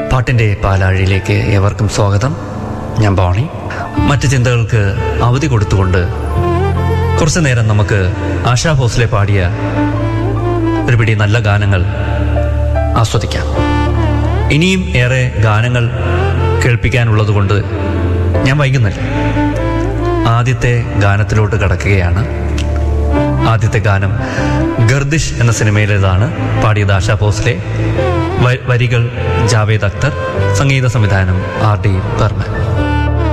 പാട്ടിൻ്റെ പാലാഴിയിലേക്ക് ഏവർക്കും സ്വാഗതം ഞാൻ ബോണി മറ്റ് ചിന്തകൾക്ക് അവധി കൊടുത്തുകൊണ്ട് കുറച്ചു നേരം നമുക്ക് ആശാ ഭോസ്ലെ പാടിയ ഒരു പിടി നല്ല ഗാനങ്ങൾ ആസ്വദിക്കാം ഇനിയും ഏറെ ഗാനങ്ങൾ കേൾപ്പിക്കാനുള്ളത് കൊണ്ട് ഞാൻ വൈകുന്നില്ല ആദ്യത്തെ ഗാനത്തിലോട്ട് കടക്കുകയാണ് ആദ്യത്തെ ഗാനം ഗർദിഷ് എന്ന സിനിമയിലേതാണ് പാടിയത് ആശാ ഭോസ്ലെ വ- വരികൾ ജാവേദ് അക്തർ സംഗീത സംവിധാനം ആർ ഡി ബർമൻ